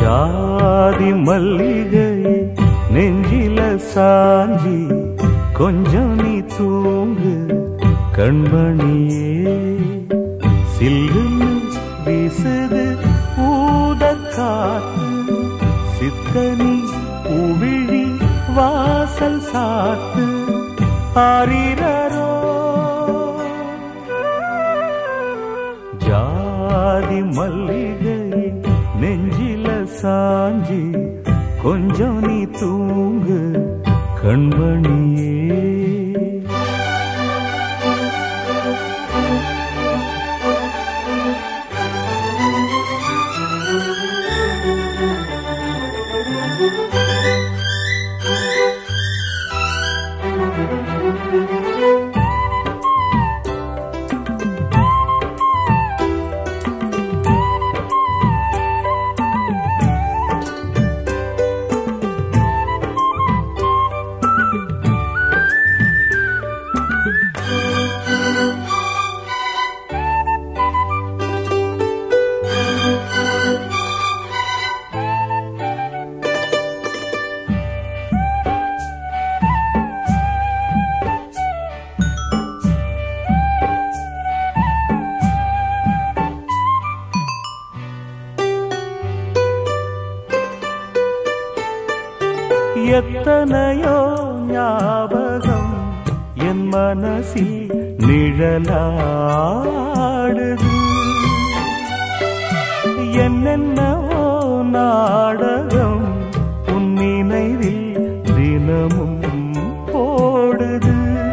ஜாதி மல்லிகை நெஞ்சில சாஞ்சி கொஞ்சம் நீ தூங்கு கண்மணியே சில்லுன்னு வீசுது ஊத காத்து சித்தனி உவிழி வாசல் சாத்து ஆரிரரோ ஜாதி மல்லிகை நெஞ்சில சாஞ்சி கொஞ்சம் நீ தூங்கு கண்மணியே எத்தனையோ ஞாபகம் என் மனசில் நிழலாடுது என்னென்னவோ நாடகம் உன் நினைவில் தினமும் போடுது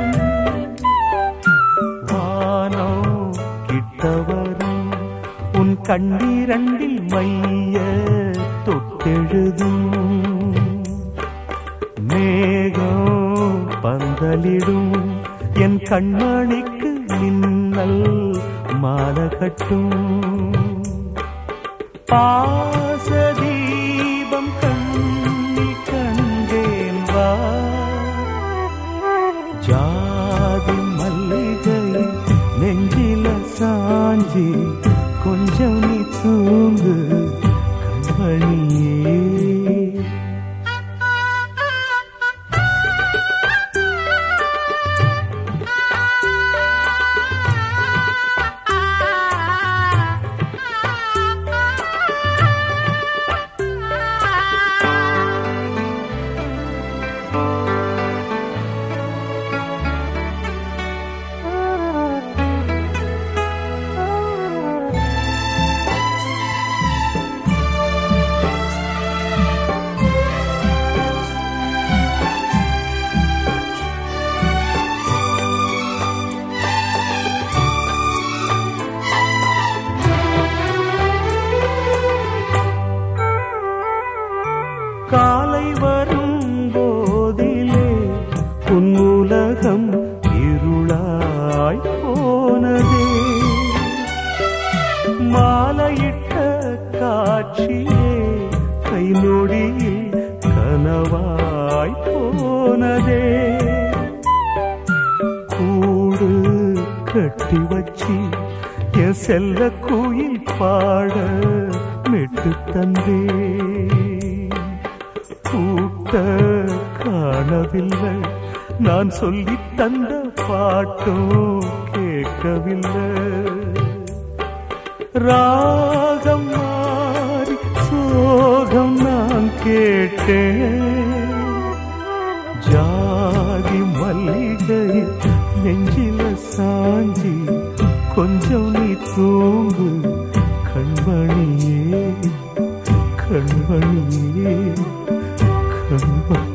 வானம் கிட்டவரும் உன் கண்ணீரண்டில் மைய தொட்டெழுதும் மேகம் பந்தலிடும் என் கண்மணிக்கு மின்னல் மாலை கட்டும் பாசதீபம் கண்ணில் கண்டேன் வா ஜாதி மல்லிகை நெஞ்சில சாஞ்சி கொஞ்சம் நீ தூங்கு கண்மணியே காலை வரும் போதிலே உன் உலகம் இருளாய் போனதே மாலையிட்ட காட்சியே கை நொடியில் கனவாய் போனதே கூடு கட்டி வச்சி என் செல்ல குயில் பாட மெட்டு தந்தே கூட்ட காணவில்லை நான் சொல்லி தந்த பாட்டும் கேட்கவில்லை ராகம் மாறி சோகம் நான் கேட்டேன் ஜாதி மல்லிகை நெஞ்சில சாஞ்சி கொஞ்சம் நீ தூங்கு கண்மணியே கண்மணியே கண்மணி